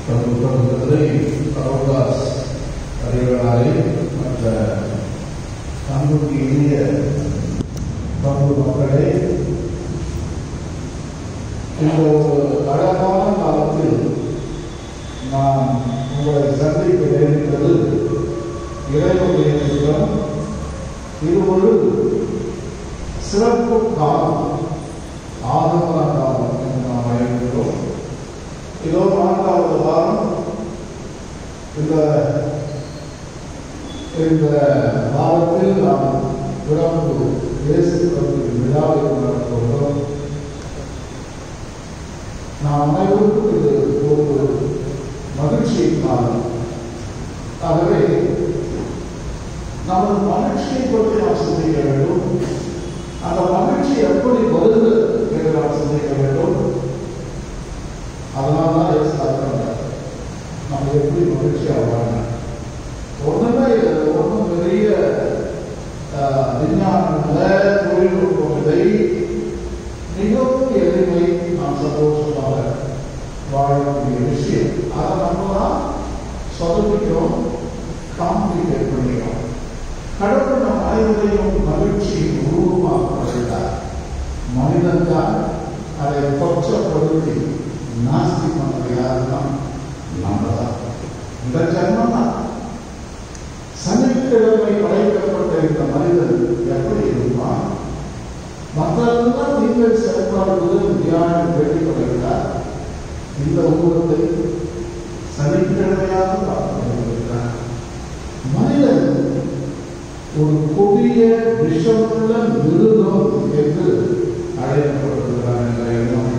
பிரபுத்துறை கரோகாஸ் அறிவர்களாலே மற்ற பங்குக்கு இனிய பங்கு மக்களே இந்த ஒரு அழகான காலத்தில் நான் உங்களை சந்திக்க நேரிட்டது இறைவனுடைய திட்டம் இது ஒரு சிறப்பு காலம் ஆதமன காலம் என்று நாம் அறிவிக்கிறோம் இதோ நான்காவது வாரம் இந்த இந்த வாரத்தில் நாம் பிறப்பு இயேசு பிறப்பின் விழாவை கொண்டாடுகிறோம் நாம் அனைவருக்கும் இது ஒரு மகிழ்ச்சியின் காலம் ஆகவே நமது மகிழ்ச்சியை பற்றி நாம் சிந்திக்க வேண்டும் அந்த மகிழ்ச்சி எப்படி வருது என்று நாம் சிந்திக்க வேண்டும் அதனால தான் இயேசு சொல்றாங்க நம்ம எப்படி மகிழ்ச்சியாக வாழணும் ஒண்ணுமே இல்லை ஒன்றும் பெரிய ஆஹ், விஞ்ஞானம் இல்லை தொழில்நுட்பம் இல்லை மிகவும் எளிமை நாம் சந்தோஷமாக வாழக்கூடிய விஷயம் அதை நம்ம தான் சொதப்பிக்கிறோம் காம்ப்ளிகேட் பண்ணிக்கிறோம் கடவுள் நம் அனைவரையும் மகிழ்ச்சி உருவமாக்கிறார் மனிதன் தான் அதை கொச்சப்படுத்தி நாஸ்தி பண்ணது யாருன்னா நம்ம தான் இந்த ஜன்மம் தான் சனிக்கிழமை படைக்கப்பட்ட இந்த மனிதன் எப்படி இருப்பான் மற்றெல்லாம் நீங்கள் செயல்பாடு முதல் தியானம் கேட்டுக்கொள்கிறார் இந்த உருவத்தை சனிக்கிழமையாக பார்க்கிறார் மனிதன் ஒரு கொடிய விஷமுள்ள மிருகம் என்று அழைக்கப்படுகிறார் என்ற எண்ணம்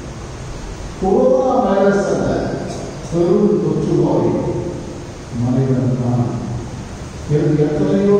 கொரோனா வைரஸ் அல்ல பெரும் தொற்று நோய் மனிதன் தான் இது எத்தனையோ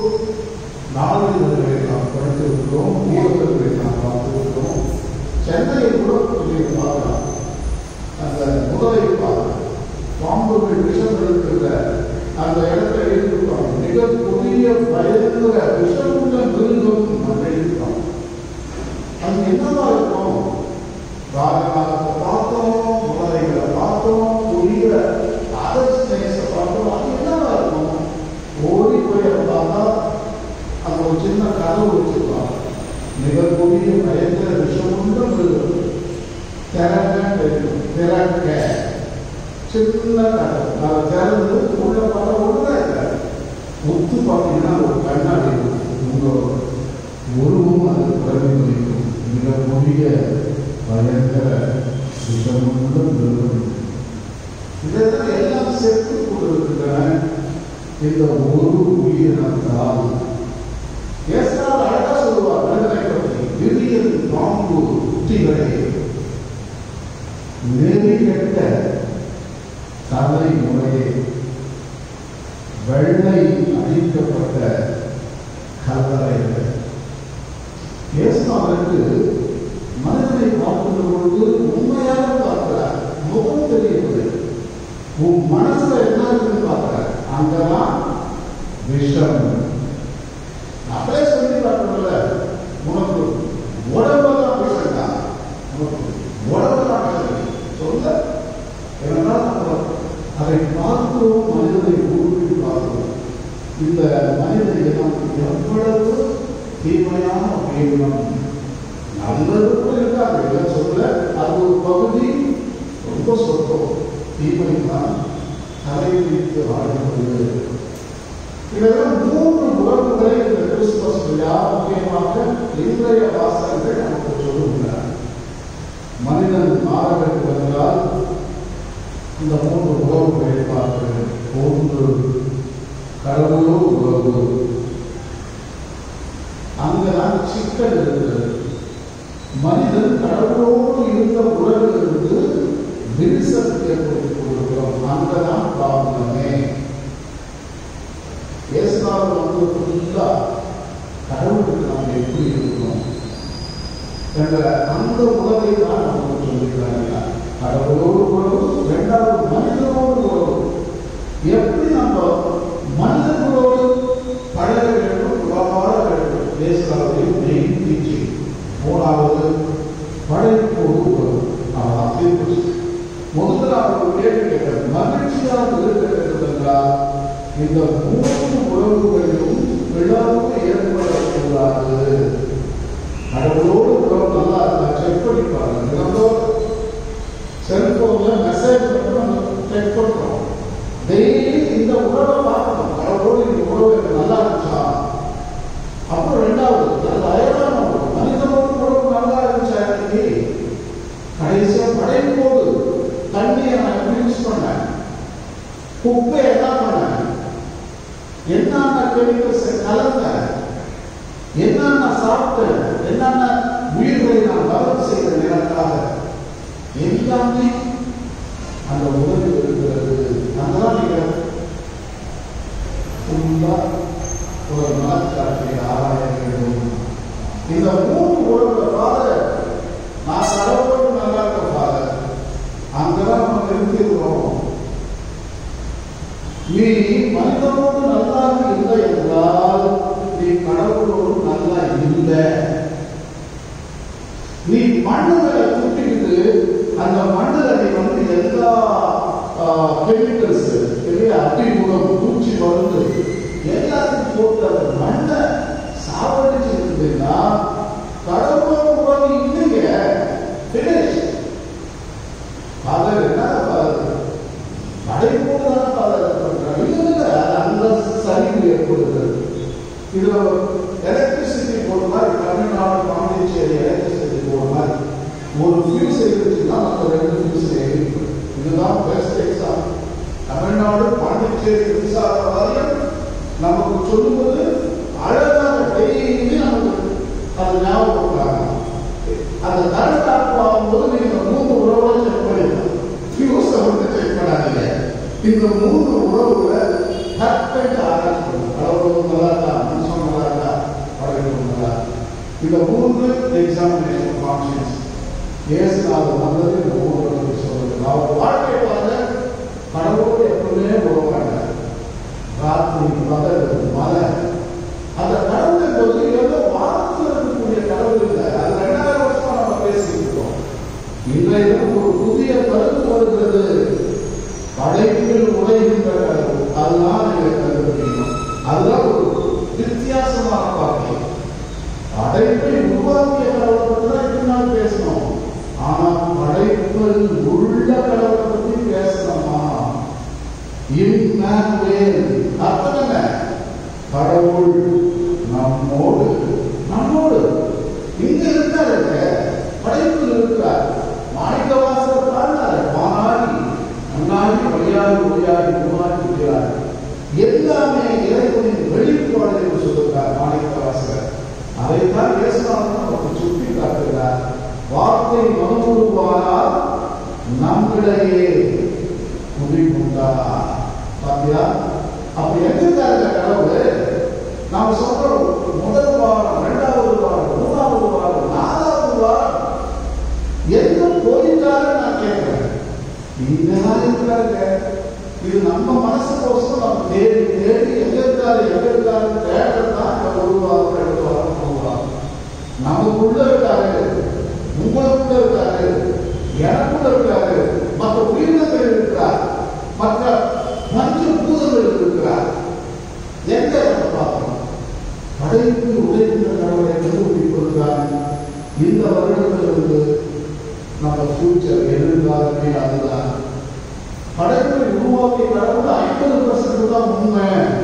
நாளிதழ்களை நாம் படித்திருக்கிறோம் ஊடகங்களை நாம் பார்த்திருக்கிறோம் சென்னையில் கூட கொஞ்சம் பார்க்கலாம் அந்த முதலை பார்க்கலாம் பாம்புகள் விஷம் இருக்கிற அந்த இடத்துல இருக்கிறோம் மிக கொடிய பயங்கர விஷமுள்ள மிருகம் நம்ம இருக்கிறோம் அது என்னவா இருக்கும் ராஜநாதத்தை பார்த்தோம் முதலைகளை பார்த்தோம் கொடிய அதர் ஸ்னேக்ஸை பார்த்தோம் அது என்னவா இருக்கும் ஓடி போய் அதை பார்த்தா அது ஒரு சின்ன கதவு வச்சிருப்பாங்க மிக கொடிய பயங்கர விஷமுள்ள மிருகம் திறக்க தெரியும் திறக்க சின்ன கதவு அதை திறந்து உள்ள பார்த்தா ஒன்றுதான் இருக்காது ஒத்து பார்த்தீங்கன்னா ஒரு கண்ணாடி இருக்கும். உங்களோட உருவம் அது பிரதிபலிக்கும் மிக கொடிய பயங்கர விஷமுள்ள மிருகம் இதெல்லாம் எல்லாம் செத்து கொண்டிருக்கின்றன இந்த ஒரு உயிரினத்தால் ஏசால் அழகா சொல்லுவார் மனிதனை பற்றி விரியன் பாம்பு குட்டிகளே நெறி கெட்ட தலைமுறையே வெள்ளை அழிக்கப்பட்ட கல்லறைகள் இயேசுநாதருக்கு மனிதனை பார்க்கின்ற பொழுது உண்மையாக பார்க்கிறார் முகம் தெரியவில்லை உன் மனசுல என்ன இருக்குன்னு பார்க்கிறார் அங்கதான் விஷம் அப்படியே சொல்லி பார்க்கணும்ல உனக்கு உடம்பெல்லாம் விஷம் தான் உனக்கு உடம்பெல்லாம் விஷம் சொல்ல ஏனென்றால் நம்ம அதை பார்க்கிறோம் மனிதனை ஊருக்கு பார்க்கிறோம் இந்த மனித இனம் எவ்வளவு தீமையான உயிரினம் நல்லது கூட இருக்காது இல்லை சொல்ல அது ஒரு பகுதி ரொம்ப சொத்தம் தீமை தான் தலைவிரித்து வாழ்கிறது இதெல்லாம் மூன்று உறவுகளை இந்த கிறிஸ்துமஸ் விழா முக்கியமாக இன்றைய வாசகங்கள் நமக்கு சொல்லுகிறார் மனிதன் மாற வேண்டும் என்றால் இந்த மூன்று உறவுகளை பார்க்கிறது ஒன்று கடவுளோ உறவு அங்கதான் சிக்கல் இருக்கிறது மனிதன் கடவுளோடு இருந்த உறவிலிருந்து விரிசல் ஏற்படுத்திக் கொண்டிருக்கிறோம் அங்கதான் ப்ராப்ளமே இயேசுநாதர் வந்து ஃபுல்லா கடவுளுக்கு நாம் எப்படி இருக்கணும் என்ற அந்த உறவை தான் நமக்கு சொல்லிக்கிறாங்க கடவுளோடு உறவு இரண்டாவது மனிதனோடு உறவு எப்படி நம்ம மனிதர்களோடு பழக வேண்டும் உறவாட வேண்டும் இயேசுநாதரின் மெயின் டீச்சிங் மூணாவது படைப்போடு உறவு அவன் தீர்ப்பு முதல்ல அவர் ஒரு கேள்வி கேட்டார் மகிழ்ச்சியாக இருக்க வேண்டும் என்றால் இந்த மூன்று உறவுகளிலும் பிளவு ஏற்படக்கூடாது கடவுளோடு உறவு நல்லா இருந்தா செக் பண்ணி பாருங்க தினந்தோறும் செல்போன்ல மெசேஜ் மட்டும் நம்ம செக் பண்றோம் டெய்லி இந்த உறவை பார்க்கணும் கடவுளோடு இந்த உறவு எனக்கு நல்லா இருந்துச்சா அப்புறம் ரெண்டாவது அது அயலான உறவு மனிதனோடு உறவு நல்லா இருந்துச்சா இன்னைக்கு கடைசியா படையும் போது தண்ணியை நான் எப்படி யூஸ் பண்ணேன் குப்பை என்ன பண்ணேன் என்னென்ன கெமிக்கல்ஸ் கலந்தேன் என்னென்ன சாப்பிட்டேன் என்னென்ன உயிர்களை நான் வளர்ச்சி செய்தேன் எனக்காக எல்லாமே அந்த உதவி இருக்கிறது அதெல்லாம் நீங்க ஃபுல்லா ஒரு மனக்காட்சியை ஆராய வேண்டும் இந்த மூன்று உறவுல ஃபாதர் நான் கடவுளோடு நல்லா இருக்க ஃபாதர் அங்கதான் நம்ம நிறுத்திடுறோம் நீ மனிதனோடு நல்லா இல்லை என்றால் நீ கடவுளோடு நல்லா இல்லை நீ மண்ணுல குட்டிக்கிட்டு அந்த மண்ணுல நீ வந்து எல்லா கெமிக்கல்ஸ் அட்டி குணம் பூச்சி மருந்து எல்லாத்தையும் போட்டு அந்த மண்ணை சாவடிச்சு இருந்ததுன்னா கடவுளோட உறவு இல்லைங்க finish. ஃபாதர் என்ன ஃபாதர் படைப்போடு தான் ஃபாதர் பண்றாங்க இல்லை இல்லை அது அந்த சரிவு ஏற்படுகிறது இது எலக்ட்ரிசிட்டி போடுற மாதிரி தமிழ்நாடு பாண்டிச்சேரி எலக்ட்ரிசிட்டி போடுற மாதிரி ஒரு ஃபியூஸ் இருந்துச்சுன்னா நம்ம ரெண்டு ஃபியூஸ் எரியும் இதுதான் பெஸ்ட் எக்ஸாம்பிள் தமிழ்நாடு பாண்டிச்சேரி மின்சார வாரியம் நமக்கு சொல்லும்போது அழகாக டெய்லி நமக்கு அது ஞாபகப்படுறாங்க அந்த கரண்ட் ஆஃப் ஆகும்போது நீங்க மூணு உறவோட செக் பண்ணிடலாம் ஃபியூஸை வந்து செக் பண்ணாதீங்க இந்த மூணு உறவுல கரெக்டாக ஆராய்ச்சி பண்ணுங்க கடவுள் நல்லா இருக்கா மனுஷன் நல்லா இருக்கா படைப்பு நல்லா இந்த மூன்று எக்ஸாமினேஷன் கான்சியன்ஸ் இயேசுநாதர் வந்தது இந்த மூன்று பற்றி சொல்றது அவர் வாழ்க்கை பாருங்க கடவுளோடு எப்பவுமே உறவு மாட்டார் ராத்திரி பகல் மலை அந்த கடவுள் என்பது ஏதோ வாரத்தில் இருக்கக்கூடிய கடவுள் இல்லை அது ரெண்டாயிரம் வருஷமா நம்ம பேசிட்டு இருக்கோம் இன்றைய ஒரு புதிய கருத்து வருகிறது படைப்பில் உடைகின்ற கடவுள் அதுதான் நீங்க கண்டுபிடிக்கணும் அதுதான் ஒரு வித்தியாசமான பார்வை படைப்பை உருவாக்கிய கடவுளை பற்றி தான் இப்படி நாள் பேசணும் ஆனா படைப்பில் உள்ள கடவுளை பற்றி பேசணுமா இம்மானுவேல் அர்த்தம் என்ன கடவுள் நம்மோடு நம்மோடு இங்க இருக்காருங்க படைப்பில் இருக்கிறார் மாணிக்க வாசல் பாடினாரு மானாடி அண்ணாடி வழியாடி ஒளியாடி மூணாடி இருக்கிறார் எல்லாமே இறைவனின் வெளிப்பாடு என்று சொல்லுகிறார் மாணிக்க வாசகர் அதைத்தான் இயேசுநாதன் நமக்கு சுட்டி காட்டுகிறார் வார்த்தை மனமுருவானால் நம்மிடையே குடிபுண்டா பாத்தியா அப்ப எங்க இருக்காருங்க கடவுள் நாம சொல்றோம் முதல் வாரம் இரண்டாவது வாரம் மூணாவது வாரம் நாலாவது வாரம் எங்க போயிருக்காரு நான் கேட்கிறேன் இங்கதான் இருக்கிறாருங்க இது நம்ம மனசு கோசம் நம்ம தேடி தேடி எங்க இருக்காரு எங்க இருக்காரு தேடுறது தான் இந்த ஒரு வாரம் ரெண்டு வாரம் மூணு வாரம் நமக்குள்ள இருக்காரு உங்களுக்குள்ள இருக்காரு எனக்குள்ள இருக்காரு மற்ற உயிரினங்கள் இருக்கிறார் மற்ற மற்ற பூதங்கள் இருக்கிறார் எங்க நம்ம பார்க்கிறோம் படைப்பு உழைக்கின்ற கடவுளை கண்டுபிடிப்பதுதான் இந்த வருடத்திலிருந்து நம்ம ஃபியூச்சர் எதிர்காலமே அதுதான் படைப்பை உருவாக்கிய கடவுள் ஐம்பது பர்சன்ட் தான் உண்மை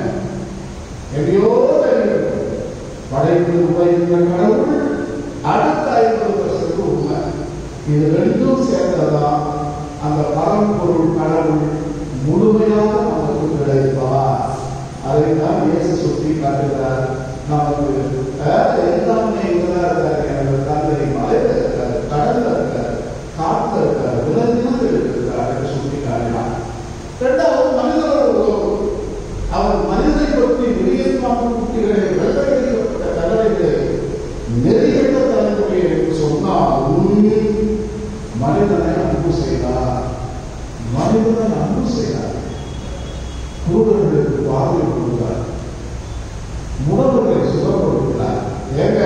எங்கேயோ தெரியும் படைப்பில் உருவாக்கின்ற கடவுள் அடுத்த ஐம்பது பர்சன்ட் உண்மை இது ரெண்டும் சேர்ந்ததான் அந்த பரம்பொருள் கடவுள் முழுமையாக நமக்கு கிடைப்பார் அதை தான் இயேசு சுட்டி காட்டுகிறார் நமக்கு அஹ், எல்லாமே இங்கதான் இருக்காரு எனது தந்தை மலையில இருக்காரு கடல்ல இருக்காரு காட்டுல இருக்காரு விலங்கினத்தில் இருக்கிறார் என்று சுட்டி காட்டினார் இரண்டாவது மனிதனோட உறவு அவர் மனிதனை பற்றி வெளியேற்றாமல் குட்டிகளை வெள்ளடிக்கப்பட்ட கல்லறைகளை நெறிகட்ட தலைமுறை என்று சொன்னாலும் மனிதனை அன்பு செய்தார் மனிதனை அன்பு செய்தார் குருடர்களுக்கு பார்வை கொடுத்தார் முடவர்களை சுகப்படுத்தினார் ஏங்க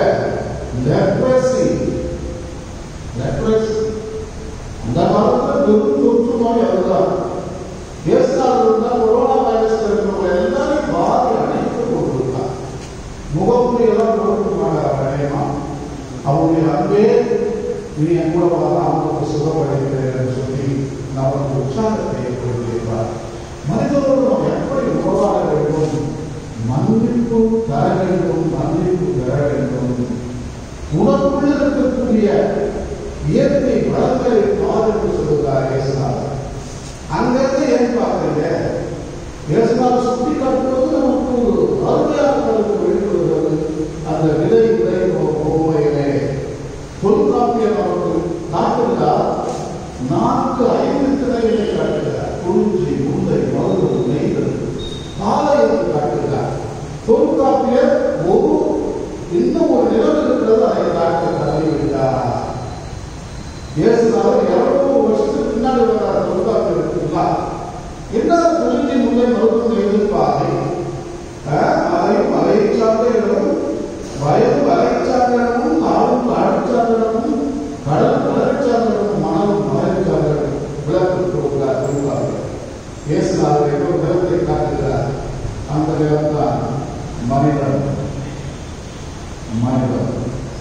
லெப்ரசி லெப்ரசி அந்த காலத்துல வெறும் தொற்று முகமையெல்லாம் கொடுக்குமாங்க வேலையமா அவருடைய அன்பே நீ என் கூட வர அவனுக்கு சுகப்படுகிறேன் சொல்லி நான் அவனுக்கு உற்சாகத்தை ஏற்படுத்தியிருப்பார் மனிதரோடு நாம் எப்படி உறவாட வேண்டும் மன்னிப்பு தர வேண்டும் மன்னிப்பு பெற வேண்டும் உனக்குள்ள இருக்கக்கூடிய இயற்கை வளங்களை பார் என்று சொல்லுகிறார் இயேசுநாதர் அங்கிருந்து ஏன் பார்க்கறீங்க இயேசுநாதர் சுட்டி காட்டுவது நமக்கு ஒரு அருமையாக நமக்கு வெளிப்படுகிறது அந்த விதை விதை ஓமையிலே தொல்காப்பியம் நமக்கு காட்டுகிறார் நான்கு ஐந்து திரைகளை காட்டுகிறார் குறிஞ்சி முல்லை மருது நெய்தல் பாளையத்தை காட்டுகிறார் தொல்காப்பியர் ஒரு இன்னும் ஒரு நிலம் இருக்கிறது அதை காட்ட தவறிவிட்டார் இயேசுநாதர் இருநூறு வருஷத்துக்கு பின்னாடி வர்றார் தொல்காப்பியர் இருக்குங்களா என்ன குறிஞ்சி முல்லை மருது நெய்தல் பாலை அதை மலை சார்ந்த வயது வலைச்சாண்டனமும் காலும் காலச்சாண்டனமும் கடல் கடற்சாண்டனமும் மணலும் மலைச்சாண்டனும் விளக்கு கொடுக்கிறார் தொல்காப்பியர் இயேசுநாதர் ஏதோ நிலத்தை காட்டுகிறார் அந்த நிலம்தான் மனிதன் மனிதன்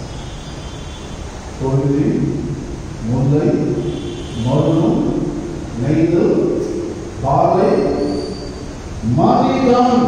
தொழுதி முல்லை மருதும் நெய்தல் பாலை மனிதன்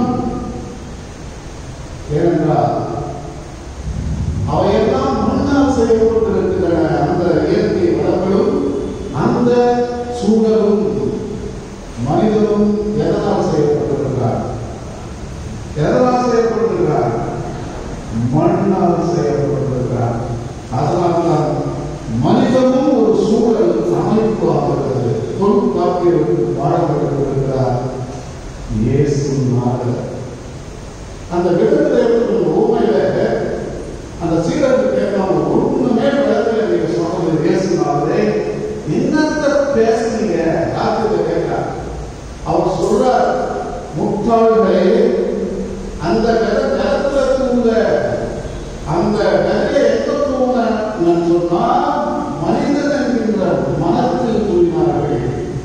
ஏனென்றால் அவையெல்லாம் முன்னால் செய்யப்பட்டிருக்கின்றன அந்த இயற்கை வளங்களும் அந்த சூழலும் மனிதனும் எதனால் செய்யப்பட்டிருக்கிறார் எதனால் செய்யப்பட்டிருக்கிறார் மண்ணால் செய்யப்பட்டிருக்கிறார் அதனால்தான் மனிதனும் ஒரு சூழல் அமைப்பு ஆகிறது தொல்காப்பியருக்கு பாடப்பட்டிருக்கிறார் இயேசு நாதர் அந்த விடுதலை உண்மையில அந்த சீரர்கள் கேட்காம ஒண்ணுமே விளக்கல நீங்க சொன்னது பேசினாலே என்னத்த பேசுனீங்க ராத்திரி கேட்கிறார் அவர் சொல்றார் முட்டாள்களே அந்த விதை நிலத்துல தூங்க அந்த விதையை எங்க தூங்க சொன்னா மனிதன் என்கின்ற மனத்தில் தூங்கினார்கள்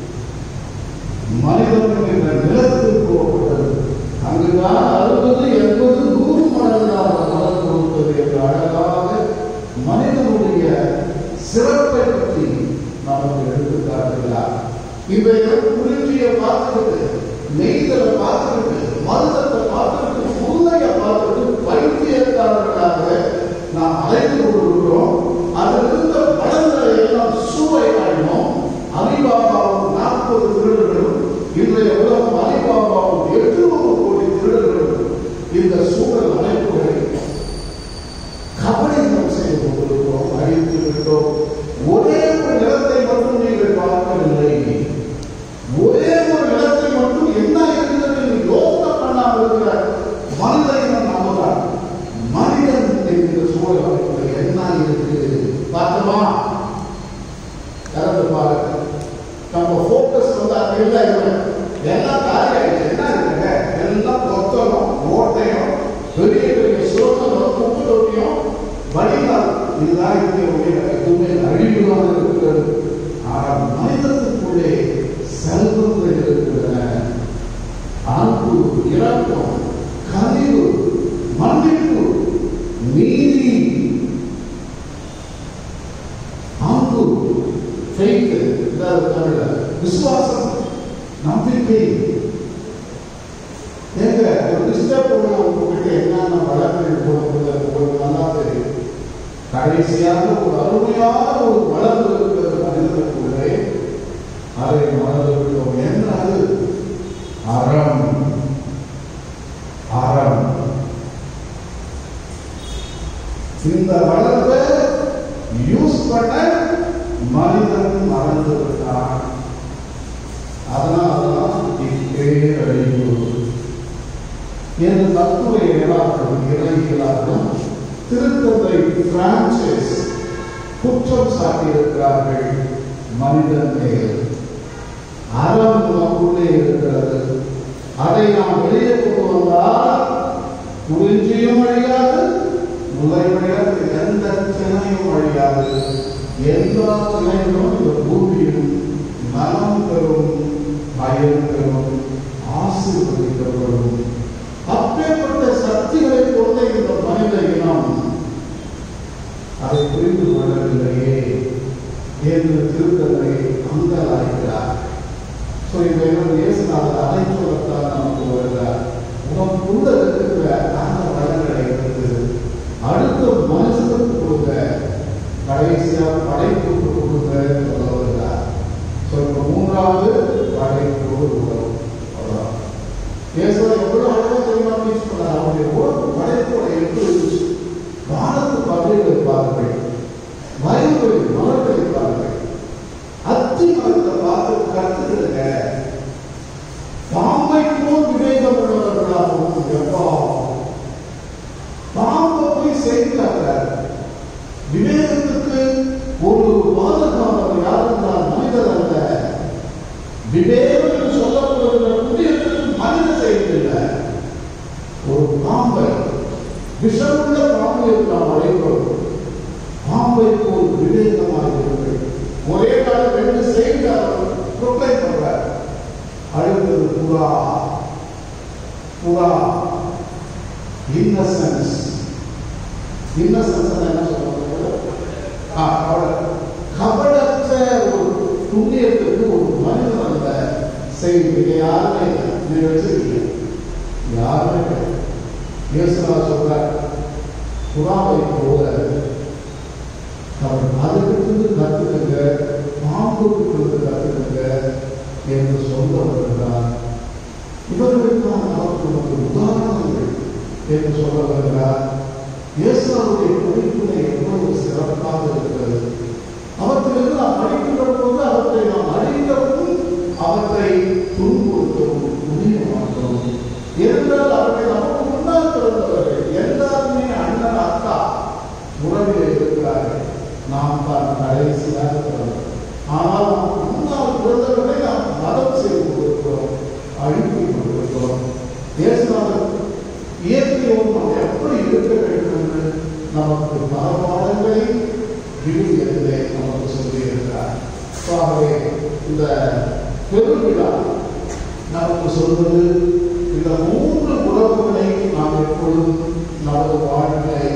மனிதன் என்கின்ற நிலத்தில் போகப்பட்டது அங்குதான் அறுபது எண்பது நூறு மடங்காக மலர் கொடுத்தது என்று அழகாக மனிதனுடைய சிறப்பை பற்றி நமக்கு எடுத்து காட்டுகிறார் இவைகள் குறிஞ்சியை பார்த்துக்கிட்டு நெய்தலை பார்த்துக்கிட்டு மருதத்தை பார்த்துக்கிட்டு முல்லையை பார்த்துக்கிட்டு வைத்தியக்காரர்களாக நாம் அழைத்து கொண்டிருக்கிறோம் அதில் இருந்த படங்களை எல்லாம் சுவை ஆயினோம் அலிபாபாவும் நாற்பது திருடர்களும் இன்றைய உலகம் அலிபாபாவும் எட்டுநூறு கோடி திருடர்களும் இந்த சூழல் அமைப்புகளை கபடித்தம் செய்து கொண்டிருக்கிறோம் அழித்து விட்டோம் ஒரே ஒரு நிலத்தை மட்டும் நீங்கள் பார்க்கவில்லை ஒரே ஒரு நிலத்தை மட்டும் என்ன இருக்கிறது என்று யோசனை பண்ணாமல் இருக்கிற மனித இனம் நம்மதான் மனிதன் என்கிற சூழல் அமைப்புகள் என்ன இருக்கு பார்த்தோமா திறந்து பாருங்க நம்ம ஃபோக்கஸ் வந்து அது இல்லை இல்லை எல்லாம் காரியம் என்ன இருக்குங்க எல்லாம் கொத்தலும் ஓட்டையும் பெரிய பெரிய சுரங்களும் குப்பை தொட்டியும் வடிகால் இதுதான் இருக்கக்கூடிய எதுவுமே அழிவுதான் இருக்கிறது ஆனால் மனிதத்துக்குள்ளே செல்வங்கள் இருக்கின்றன அன்பு இரக்கம் கனிவு மன்னிப்பு நீதி அன்பு ஃபெய்த் இதாவது தமிழ்ல விசுவாசம் நம்பிக்கை ஏங்க ஒரு டிஸ்டர்ப் பண்ண உங்ககிட்ட என்னென்ன வளர்ந்து போகிறது உங்களுக்கு நல்லா தெரியும் கடைசியாக ஒரு அருமையான ஒரு வளர்ந்து இருக்கிறது மனிதனுக்குள்ளே அதை மறந்து விட்டோம் என்ன அது அறம் அறம் இந்த வளர்ப்பை யூஸ் பண்ண மனிதன் மறந்து விட்டான் அதனால்தான் இப்பேரழிவு என்று தத்துவ இயலாளரும் இறையியலாளரும் திருத்தந்தை பிரான்சிஸ் குற்றம் சாட்டியிருக்கிறார்கள் மனிதன் மேல் அறம் நமக்குள்ளே இருக்கிறது அதை நாம் வெளியே கொண்டு வந்தால் குறிஞ்சியும் அழியாது முலை அழியாது எந்த திணையும் அழியாது எல்லா திணைகளும் இந்த பூமியும் நலம் பெறும் பயன் பெறும் ஆசீர்வதிக்கப்படும் அப்பேற்பட்ட சக்திகளை கொண்ட இந்த மனித ஸோ இந்த இயேசுநாதர் அழைப்புவத்தான் நமக்கு வருகிறார் உனக்குள்ள இருக்கிற அந்த வளங்களை எடுத்து அடுத்த மனுஷனுக்கு கொடுங்க கடைசியா படைப்புக்கு கொடுங்க சொல்ல வருகிறார் ஸோ இப்போ மூன்றாவது படைப்போடு உறவு அவ்வளோதான் இயேசுவா எவ்வளவு அழகா தெரியுமா டீச் பண்ணார் அவருடைய உறவு படைப்போட எப்படி இருந்துச்சு வானத்து பகுதிகளை பாருங்கள் வயல்களில் மலர்களை பாருங்கள் அத்தி மரத்தை பார்த்து கற்றுக்கிடுங்க பாம்பை போல் விவேகம் உள்ளவர்களாகவும் எப்பா பாம்பை போய் செய்கிறாங்க விவேகத்துக்கு ஒரு பாதுகாவலர் யார் என்றால் மனிதர் அல்ல விவேகம் என்று சொல்லப்படுகிற புதியத்திற்கு மனித செய்தில்லை ஒரு பாம்பை விஷமுள்ள பாம்பு என்று நாம் அழைக்கிறோம் பாம்பை போல் விவேகமாக இருங்கள் ஒரே காலம் ரெண்டு செய்தி அவர் ப்ரொக்ளைம் பண்றார் அடுத்தது புறா புறா இன்னசென்ஸ் இன்னசென்ஸ் என்ன சொல்றது ஆ, கபட கபடற்ற ஒரு புண்ணியத்துக்கு ஒரு மனிதன் அந்த செய்தி யாருமே இல்லை. நீ வச்சிருக்கீங்க யாருமே இல்லை. இயேசுவா சொல்றார் புறாவை போல அவர் அதுக்கிட்டு கத்துக்குங்க பாம்புக்கு கத்துக்குங்க என்று சொல்ல வருகிறார் இவர்களுக்கான நமக்கு ஒரு உதாரணங்கள் என்று சொல்ல வருகிறார் இயேசுடைய படிப்பினை எவ்வளவு சிறப்பாக இருக்கிறது அவற்றிலிருந்து நாம் படிக்கின்ற போது அவற்றை நாம் அறிந்தவும் அவற்றை துன்புறுத்தவும் முடிய மாட்டோம் இருந்தால் அவர்கள் நமக்கு முன்னால் பிறந்தவர்கள் எல்லாருமே அண்ணன் அக்கா உறவில் இருக்கிறார்கள் நாம் தான் கடைசியாக பிறந்தோம் ஆனால் நமக்கு முன்னால் பிறந்தவர்களை நாம் மதம் செய்து கொண்டிருக்கிறோம் அழித்து கொண்டிருக்கிறோம் இயேசுநாதர் இயற்கையோடு நாம் எப்படி இருக்க வேண்டும் என்று நமக்கு பல பாடங்களை விழுதியத்திலே நமக்கு சொல்லியிருக்கிறார் ஆகவே இந்த பெருவிழா நமக்கு சொல்வது இந்த மூன்று உறவுகளை நாம் எப்பொழுதும் நமது வாழ்க்கையை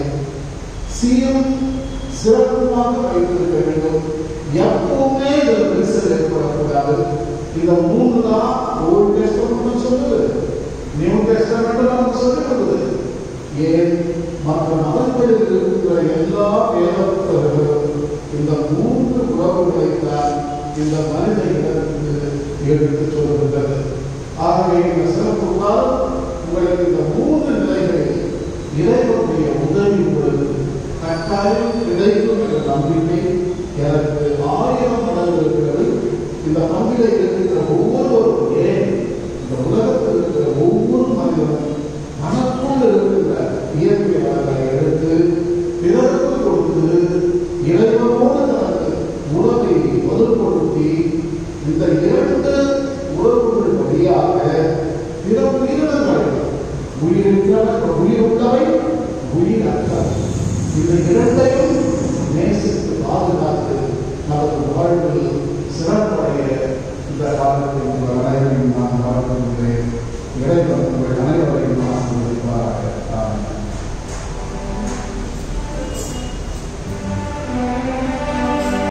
சீரும் சிறப்புமாக வைத்திருக்க வேண்டும் எப்பவுமே இந்த விரிசல் ஏற்படக்கூடாது இந்த மூன்று தான் ஓல்ட் டெஸ்டமெண்ட் சொல்லுது நியூ டெஸ்டமெண்ட் நமக்கு சொல்லிக் கொடுக்குது ஏன் மற்ற மதங்களில் இருக்கிற எல்லா வேதப்புத்தகங்களும் இந்த மூன்று உறவுகளை தான் இந்த மனித இனத்துக்கு எடுத்து சொல்லுகின்றது ஆகவே இந்த சிறப்பு நாள் உங்களுக்கு இந்த மூன்று நிலைகளில் இறைவனுடைய உதவி உங்களுக்கு கட்டாயம் கிடைக்கும் என்ற நம்பிக்கை எனக்கு ஆயிரம் மடங்கு இருக்கிறது இந்த பங்கிலே இருக்கின்ற ஒவ்வொருவரும் ஏன் இந்த உலகத்தில் இருக்கிற ஒவ்வொரு மனிதனும் மனக்குள் இருக்கின்ற இயற்கை வளங்களை எடுத்து பிறருக்கு கொடுத்து இறைவனோடு தனக்கு உறவை வலுப்படுத்தி இந்த இரண்டு உறவுகள் வழியாக பிற உயிரினங்கள் உயிரிழந்த உயிர் உள்ளவை உயிரற்றவை இந்த இரண்டையும்